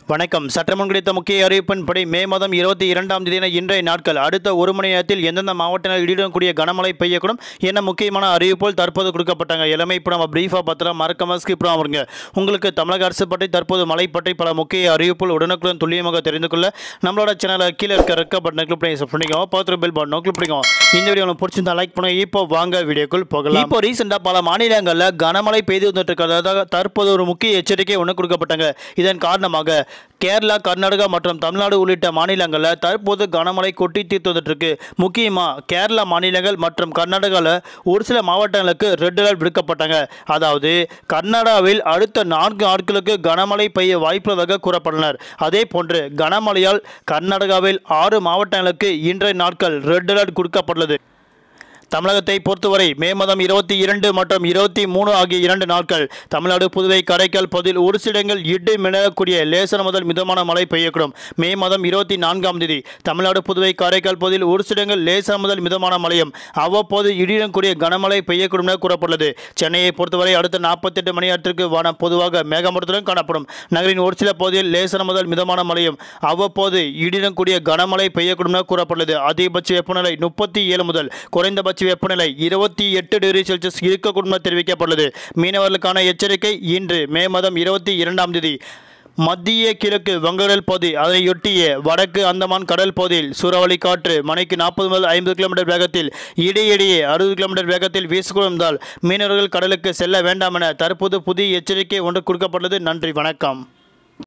வணக்கம் சட்டமன்றம் கிடைத்த முக்கிய அறிவிப்பின்படி மே மாதம் இருபத்தி இரண்டாம் தேதியான இன்றைய நாட்கள் அடுத்த ஒரு மணி நேரத்தில் எந்தெந்த மாவட்டங்களில் இடியுடன் கனமழை பெய்யக்கூடும் என்ன முக்கியமான அறிவிப்புகள் தற்போது கொடுக்கப்பட்டாங்க எல்லாமே இப்போ நம்ம பிரீஃபாக பார்த்துலாம் மறக்காம ஸ்கிப் வருங்க உங்களுக்கு தமிழக அரசு பற்றி தற்போது மழை பற்றி பல முக்கிய அறிவிப்புகள் உடனுக்குடன் துல்லியமாக தெரிந்து கொள்ள நம்மளோட சேனலை கீழே இருக்க ரெக்க பட்டனை கிளிக் பண்ணி சப் பண்ணிக்கோங்க பார்த்து பெல் பட்டனும் கிளிக் பண்ணிக்கோங்க இந்த வீடியோ உங்களுக்கு பிடிச்சிருந்தா லைக் பண்ணுங்க இப்போ வாங்க வீடியோக்குள் போகலாம் இப்போ ரீசெண்டாக பல மாநிலங்களில் கனமழை பெய்து வந்துட்டு இருக்கிறதாக தற்போது ஒரு முக்கிய எச்சரிக்கை ஒன்று கொடுக்கப்பட்டாங்க இதன் காரணமாக கேரளா கர்நாடகா மற்றும் தமிழ்நாடு உள்ளிட்ட மாநிலங்களில் தற்போது கனமழை கொட்டி தீர்த்து வந்துட்டு இருக்கு முக்கியமாக கேரளா மாநிலங்கள் மற்றும் கர்நாடகாவில் ஒரு சில மாவட்டங்களுக்கு ரெட் அலர்ட் விடுக்கப்பட்டாங்க அதாவது கர்நாடகாவில் அடுத்த நான்கு நாட்களுக்கு கனமழை பெய்ய வாய்ப்புள்ளதாக கூறப்பட்டனர் அதே போன்று கனமழையால் கர்நாடகாவில் ஆறு மாவட்டங்களுக்கு இன்றைய நாட்கள் ரெட் அலர்ட் கொடுக்கப்பட்டுள்ளது தமிழகத்தை பொறுத்தவரை மே மாதம் இருபத்தி இரண்டு மற்றும் இருபத்தி மூணு ஆகிய இரண்டு நாட்கள் தமிழ்நாடு புதுவை காரைக்கால் பகுதியில் ஒரு சில இடங்கள் இடி மிளகக்கூடிய லேசன முதல் மிதமான மழை பெய்யக்கூடும் மே மாதம் இருபத்தி நான்காம் தேதி தமிழ்நாடு புதுவை காரைக்கால் பகுதியில் ஒரு சில இடங்கள் லேசன முதல் மிதமான மழையும் அவ்வப்போது இடியுடன் கூடிய கனமழை பெய்யக்கூடும் என கூறப்பட்டுள்ளது சென்னையை பொறுத்தவரை அடுத்த நாற்பத்தெட்டு மணி நேரத்திற்கு வானம் பொதுவாக மேகமூட்டத்துடன் காணப்படும் நகரின் ஒரு சில பகுதியில் லேசன முதல் மிதமான மழையும் அவ்வப்போது இடியுடன் கூடிய கனமழை பெய்யக்கூடும் என கூறப்பட்டுள்ளது அதிகபட்ச வெப்பநிலை முப்பத்தி ஏழு முதல் குறைந்தபட்ச வெப்பநிலை இருபத்தி எட்டு டிகிரி செல்சியஸ் இருக்கக்கூடும் என தெரிவிக்கப்பட்டுள்ளது மீனவர்களுக்கான எச்சரிக்கை இன்று மே மாதம் இருபத்தி இரண்டாம் தேதி மத்திய கிழக்கு வங்கக்கடல் பகுதி அதையொட்டிய வடக்கு அந்தமான் கடல் பகுதியில் சூறாவளி காற்று மணிக்கு நாற்பது முதல் ஐம்பது கிலோமீட்டர் வேகத்தில் இடையிடையே அறுபது கிலோமீட்டர் வேகத்தில் வீசிக்கொண்டிருந்தால் மீனவர்கள் கடலுக்கு செல்ல வேண்டாம் என தற்போது புதிய எச்சரிக்கை ஒன்று கொடுக்கப்பட்டுள்ளது நன்றி வணக்கம்